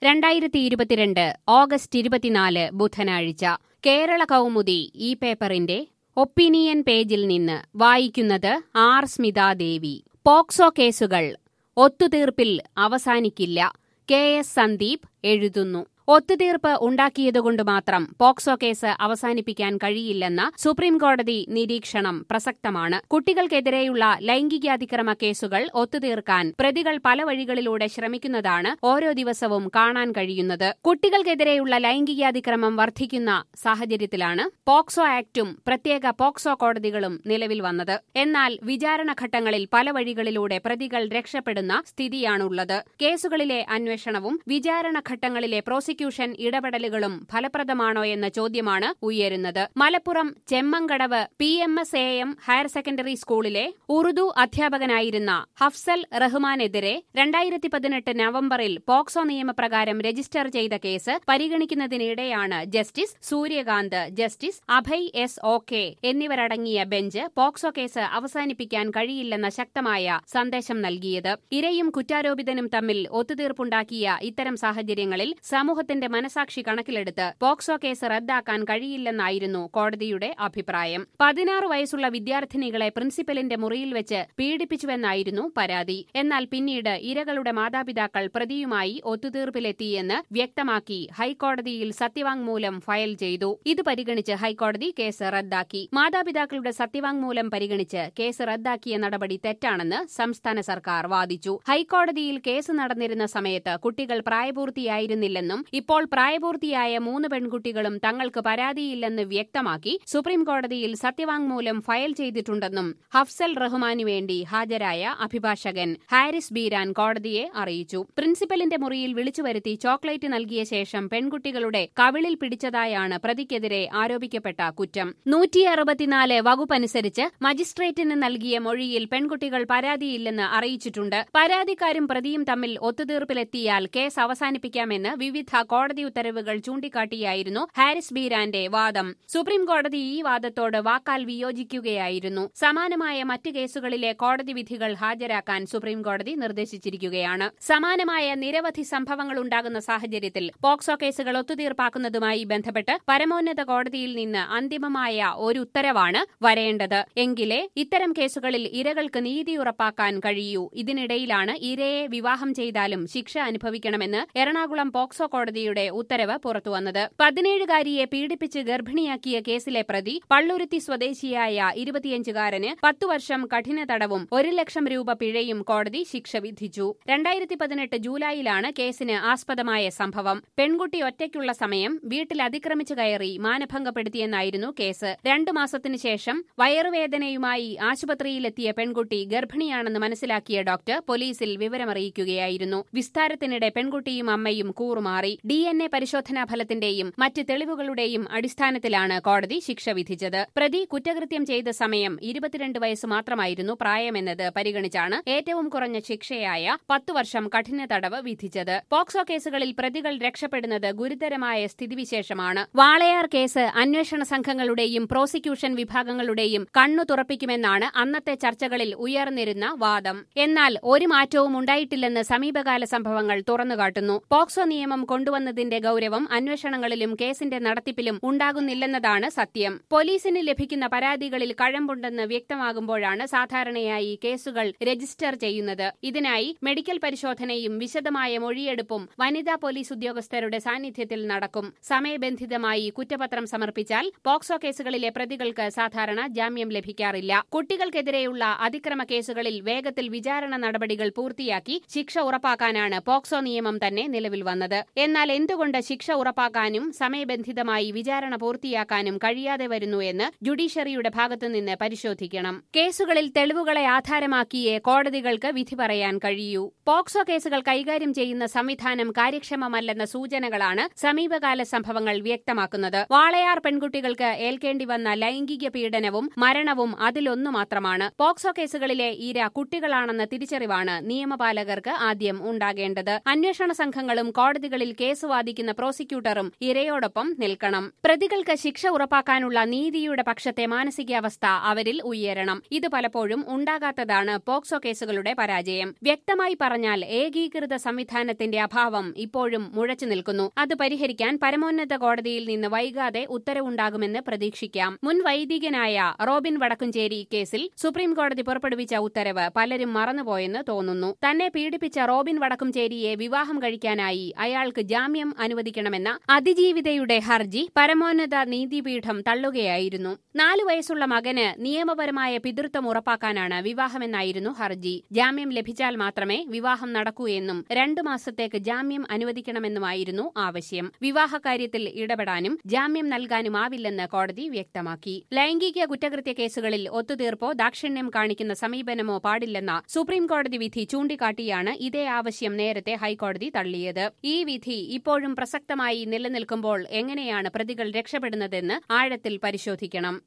രണ്ടായിരത്തി ഇരുപത്തിരണ്ട് ഓഗസ്റ്റ് ഇരുപത്തിനാല് ബുധനാഴ്ച കേരള കൗമുദി ഈ പേപ്പറിന്റെ ഒപ്പീനിയൻ പേജിൽ നിന്ന് വായിക്കുന്നത് ആർ സ്മിതാദേവി പോക്സോ കേസുകൾ ഒത്തുതീർപ്പിൽ അവസാനിക്കില്ല കെ എസ് സന്ദീപ് എഴുതുന്നു ഒത്തുതീർപ്പ് ഉണ്ടാക്കിയതുകൊണ്ട് മാത്രം പോക്സോ കേസ് അവസാനിപ്പിക്കാൻ കഴിയില്ലെന്ന സുപ്രീംകോടതി നിരീക്ഷണം പ്രസക്തമാണ് കുട്ടികൾക്കെതിരെയുള്ള ലൈംഗികാതിക്രമ കേസുകൾ ഒത്തുതീർക്കാൻ പ്രതികൾ പല വഴികളിലൂടെ ശ്രമിക്കുന്നതാണ് ഓരോ ദിവസവും കാണാൻ കഴിയുന്നത് കുട്ടികൾക്കെതിരെയുള്ള ലൈംഗികാതിക്രമം വർദ്ധിക്കുന്ന സാഹചര്യത്തിലാണ് പോക്സോ ആക്ടും പ്രത്യേക പോക്സോ കോടതികളും നിലവിൽ വന്നത് എന്നാൽ വിചാരണഘട്ടങ്ങളിൽ പല വഴികളിലൂടെ പ്രതികൾ രക്ഷപ്പെടുന്ന സ്ഥിതിയാണുള്ളത് കേസുകളിലെ അന്വേഷണവും വിചാരണഘട്ടങ്ങളിലെ പ്രോസിക്യൂഷൻ ഇടപെടലുകളും ഫലപ്രദമാണോ എന്ന ചോദ്യമാണ് ഉയരുന്നത് Malappuram Chemmankadavu P M S A M higher secondary സ്കൂളിലെ ഉറുദു അധ്യാപകനായിരുന്ന ഹഫ്സൽ റഹ്മാനെതിരെ രണ്ടായിരത്തി പതിനെട്ട് നവംബറിൽ പോക്സോ നിയമപ്രകാരം രജിസ്റ്റർ ചെയ്ത കേസ് പരിഗണിക്കുന്നതിനിടെയാണ് justice Suryakant justice Abhay S O K എന്നിവരടങ്ങിയ ബെഞ്ച് പോക്സോ കേസ് അവസാനിപ്പിക്കാൻ കഴിയില്ലെന്ന ശക്തമായ സന്ദേശം നൽകിയത് ഇരയും കുറ്റാരോപിതനും തമ്മിൽ ഒത്തുതീർപ്പുണ്ടാക്കിയ ഇത്തരം സാഹചര്യങ്ങളിൽ സമൂഹത്തിന്റെ മനസാക്ഷി കണക്കിലെടുത്ത് പോക്സോ കേസ് റദ്ദാക്കാൻ കഴിയില്ലെന്നായിരുന്നു കോടതിയുടെ അഭിപ്രായം പതിനാറ് വയസ്സുള്ള വിദ്യാർത്ഥിനികളെ പ്രിൻസിപ്പലിന്റെ മുറിയിൽ വെച്ച് പീഡിപ്പിച്ചുവെന്നായിരുന്നു പരാതി എന്നാൽ പിന്നീട് ഇരകളുടെ മാതാപിതാക്കൾ പ്രതിയുമായി ഒത്തുതീർപ്പിലെത്തിയെന്ന് വ്യക്തമാക്കി ഹൈക്കോടതിയിൽ സത്യവാങ്മൂലം ഫയൽ ചെയ്തു ഇത് പരിഗണിച്ച് ഹൈക്കോടതി കേസ് റദ്ദാക്കി മാതാപിതാക്കളുടെ സത്യവാങ്മൂലം പരിഗണിച്ച് കേസ് റദ്ദാക്കിയ നടപടി തെറ്റാണെന്ന് സംസ്ഥാന സർക്കാർ വാദിച്ചു ഹൈക്കോടതിയിൽ കേസ് നടന്നിരുന്ന സമയത്ത് കുട്ടികൾ പ്രായപൂർത്തിയായിരുന്നില്ലെന്നും ഇപ്പോൾ പ്രായപൂർത്തിയായ മൂന്ന് പെൺകുട്ടികളും തങ്ങൾക്ക് പരാതിയില്ലെന്ന് വ്യക്തമാക്കി സുപ്രീംകോടതിയിൽ സത്യവാങ്മൂലം ഫയൽ ചെയ്തിട്ടുണ്ടെന്നും ഹഫ്സൽ റഹ്മാനു വേണ്ടി ഹാജരായ അഭിഭാഷകൻ ഹാരിസ് ബീരാൻ കോടതിയെ അറിയിച്ചു പ്രിൻസിപ്പലിന്റെ മുറിയിൽ വിളിച്ചുവരുത്തി ചോക്ലേറ്റ് നൽകിയ ശേഷം പെൺകുട്ടികളുടെ കവിളിൽ പിടിച്ചതായാണ് പ്രതിക്കെതിരെ ആരോപിക്കപ്പെട്ട കുറ്റം നൂറ്റി അറുപത്തിനാല് വകുപ്പനുസരിച്ച് മജിസ്ട്രേറ്റിന് നൽകിയ മൊഴിയിൽ പെൺകുട്ടികൾ പരാതിയില്ലെന്ന് അറിയിച്ചിട്ടുണ്ട് പരാതിക്കാരും പ്രതിയും തമ്മിൽ ഒത്തുതീർപ്പിലെത്തിയാൽ കേസ് അവസാനിപ്പിക്കാമെന്ന് വിവിധ കോടതി ഉത്തരവുകൾ ചൂണ്ടിക്കാട്ടിയായിരുന്നു ഹാരിസ് ബീരാന്റെ വാദം സുപ്രീംകോടതി ഈ വാദത്തോട് വാക്കാൽ വിയോജിക്കുകയായിരുന്നു സമാനമായ മറ്റ് കേസുകളിലെ കോടതി വിധികൾ ഹാജരാക്കാൻ സുപ്രീംകോടതി നിർദ്ദേശിച്ചിരിക്കുകയാണ് സമാനമായ നിരവധി സംഭവങ്ങൾ ഉണ്ടാകുന്ന സാഹചര്യത്തിൽ പോക്സോ കേസുകൾ ഒത്തുതീർപ്പാക്കുന്നതുമായി ബന്ധപ്പെട്ട് പരമോന്നത കോടതിയിൽ നിന്ന് അന്തിമമായ ഒരു ഉത്തരവാണ് വരേണ്ടത് എങ്കിലേ ഇത്തരം കേസുകളിൽ ഇരകൾക്ക് നീതി ഉറപ്പാക്കാൻ കഴിയൂ ഇതിനിടയിലാണ് ഇരയെ വിവാഹം ചെയ്താലും ശിക്ഷ അനുഭവിക്കണമെന്ന് എറണാകുളം പോക്സോ കോടതിയുടെ ഉത്തരവ് പുറത്തുവന്നത് പതിനേഴുകാരിയെ പീഡിപ്പിച്ച് ഗർഭിണിയാക്കിയ കേസിലെ പ്രതി പള്ളുരുത്തി സ്വദേശിയായ ഇരുപത്തിയഞ്ചുകാരന് പത്തു വർഷം കഠിന തടവും ഒരു ലക്ഷം രൂപ പിഴയും കോടതി ശിക്ഷ വിധിച്ചു രണ്ടായിരത്തി പതിനെട്ട് ജൂലൈയിലാണ് കേസിന് ആസ്പദമായ സംഭവം പെൺകുട്ടി ഒറ്റയ്ക്കുള്ള സമയം വീട്ടിൽ അതിക്രമിച്ചു കയറി മാനഭംഗപ്പെടുത്തിയെന്നായിരുന്നു കേസ് രണ്ടു മാസത്തിനു ശേഷം വയറുവേദനയുമായി ആശുപത്രിയിലെത്തിയ പെൺകുട്ടി ഗർഭിണിയാണെന്ന് മനസ്സിലാക്കിയ ഡോക്ടർ പോലീസിൽ വിവരമറിയിക്കുകയായിരുന്നു വിസ്താരത്തിനിടെ പെൺകുട്ടിയും അമ്മയും കൂറുമാറി ഡി എൻ എ പരിശോധനാ ഫലത്തിന്റെയും മറ്റ് തെളിവുകളുടെയും അടിസ്ഥാനത്തിലാണ് കോടതി ശിക്ഷ വിധിച്ചത് പ്രതി കുറ്റകൃത്യം ചെയ്ത സമയം ഇരുപത്തിരണ്ട് വയസ്സ് മാത്രമായിരുന്നു പ്രായമെന്നത് പരിഗണിച്ചാണ് ഏറ്റവും കുറഞ്ഞ ശിക്ഷയായ പത്തു വർഷം കഠിന തടവ് വിധിച്ചത് പോക്സോ കേസുകളിൽ പ്രതികൾ രക്ഷപ്പെടുന്നത് ഗുരുതരമായ സ്ഥിതിവിശേഷമാണ് വാളയാർ കേസ് അന്വേഷണ സംഘങ്ങളുടെയും പ്രോസിക്യൂഷൻ വിഭാഗങ്ങളുടെയും കണ്ണു തുറപ്പിക്കുമെന്നാണ് അന്നത്തെ ചർച്ചകളിൽ ഉയർന്നിരുന്ന വാദം എന്നാൽ ഒരു മാറ്റവും ഉണ്ടായിട്ടില്ലെന്ന് സമീപകാല സംഭവങ്ങൾ തുറന്നുകാട്ടുന്നു പോക്സോ നിയമം കൊണ്ടുവന്നതിന്റെ ഗൌരവം അന്വേഷണങ്ങളിലും കേസിന്റെ നടത്തിപ്പിലും ഉണ്ടാകുന്നില്ലെന്നതാണ് സത്യം പോലീസിന് ലഭിക്കുന്ന പരാതികളിൽ കഴമ്പുണ്ടെന്ന് വ്യക്തമാകുമ്പോഴാണ് സാധാരണയായി കേസുകൾ രജിസ്റ്റർ ചെയ്യുന്നത് ഇതിനായി മെഡിക്കൽ പരിശോധനയും വിശദമായ മൊഴിയെടുപ്പും വനിതാ പോലീസ് ഉദ്യോഗസ്ഥരുടെ സാന്നിധ്യത്തിൽ നടക്കും സമയബന്ധിതമായി കുറ്റപത്രം സമർപ്പിച്ചാൽ പോക്സോ കേസുകളിലെ പ്രതികൾക്ക് സാധാരണ ജാമ്യം ലഭിക്കാറില്ല കുട്ടികൾക്കെതിരെയുള്ള അതിക്രമ കേസുകളിൽ വേഗത്തിൽ വിചാരണ നടപടികൾ പൂർത്തിയാക്കി ശിക്ഷ ഉറപ്പാക്കാനാണ് പോക്സോ നിയമം തന്നെ നിലവിൽ വന്നത് എന്നാൽ എന്തുകൊണ്ട് ശിക്ഷ ഉറപ്പാക്കാനും സമയബന്ധിതമായി വിചാരണ പൂർത്തിയാക്കാനും കഴിയാതെ വരുന്നു എന്ന് ജുഡീഷ്യറിയുടെ ഭാഗത്തുനിന്ന് പരിശോധിക്കണം കേസുകളിൽ തെളിവുകളെ ആധാരമാക്കിയേ കോടതികൾക്ക് വിധി പറയാൻ കഴിയൂ പോക്സോ കേസുകൾ കൈകാര്യം ചെയ്യുന്ന സംവിധാനം കാര്യക്ഷമമല്ലെന്ന സൂചനകളാണ് സമീപകാല സംഭവങ്ങൾ വ്യക്തമാക്കുന്നത് വാളയാർ പെൺകുട്ടികൾക്ക് ഏൽക്കേണ്ടി വന്ന ലൈംഗിക പീഡനവും മരണവും അതിലൊന്നു മാത്രമാണ് പോക്സോ കേസുകളിലെ ഇര കുട്ടികളാണെന്ന തിരിച്ചറിവാണ് നിയമപാലകർക്ക് ആദ്യം ഉണ്ടാകേണ്ടത് അന്വേഷണ സംഘങ്ങളും കോടതികളിൽ കേസ് കേസ് വാദിക്കുന്ന പ്രോസിക്യൂട്ടറും ഇരയോടൊപ്പം നിൽക്കണം പ്രതികൾക്ക് ശിക്ഷ ഉറപ്പാക്കാനുള്ള നീതിയുടെ പക്ഷത്തെ മാനസികാവസ്ഥ അവരിൽ ഉയരണം ഇത് പലപ്പോഴും ഉണ്ടാകാത്തതാണ് പോക്സോ കേസുകളുടെ പരാജയം വ്യക്തമായി പറഞ്ഞാൽ ഏകീകൃത സംവിധാനത്തിന്റെ അഭാവം ഇപ്പോഴും മുഴച്ചു നിൽക്കുന്നു അത് പരിഹരിക്കാൻ പരമോന്നത കോടതിയിൽ നിന്ന് വൈകാതെ ഉത്തരവുണ്ടാകുമെന്ന് പ്രതീക്ഷിക്കാം മുൻ വൈദികനായ റോബിൻ വടക്കുംചേരി കേസിൽ സുപ്രീം കോടതി പുറപ്പെടുവിച്ച ഉത്തരവ് പലരും മറന്നുപോയെന്ന് തോന്നുന്നു തന്നെ പീഡിപ്പിച്ച റോബിൻ വടക്കുംചേരിയെ വിവാഹം കഴിക്കാനായി അയാൾക്ക് ജാമ്യം അനുവദിക്കണമെന്ന അതിജീവിതയുടെ ഹർജി പരമോന്നത നീതിപീഠം തള്ളുകയായിരുന്നു നാലു വയസ്സുള്ള മകന് നിയമപരമായ പിതൃത്വം ഉറപ്പാക്കാനാണ് വിവാഹമെന്നായിരുന്നു ഹർജി ജാമ്യം ലഭിച്ചാൽ മാത്രമേ വിവാഹം നടക്കൂ എന്നും രണ്ടു മാസത്തേക്ക് ജാമ്യം അനുവദിക്കണമെന്നുമായിരുന്നു ആവശ്യം വിവാഹകാര്യത്തിൽ ഇടപെടാനും ജാമ്യം നൽകാനുമാവില്ലെന്ന് കോടതി വ്യക്തമാക്കി ലൈംഗിക കുറ്റകൃത്യ കേസുകളിൽ ഒത്തുതീർപ്പോ ദാക്ഷിണ്യം കാണിക്കുന്ന സമീപനമോ പാടില്ലെന്ന സുപ്രീം കോടതി വിധി ചൂണ്ടിക്കാട്ടിയാണ് ഇതേ ആവശ്യം നേരത്തെ ഹൈക്കോടതി തള്ളിയത് ഈ വിധി ഇപ്പോഴും പ്രസക്തമായി നിലനിൽക്കുമ്പോൾ എങ്ങനെയാണ് പ്രതികൾ രക്ഷപ്പെടുന്നതെന്ന് ആഴത്തിൽ പരിശോധിക്കണം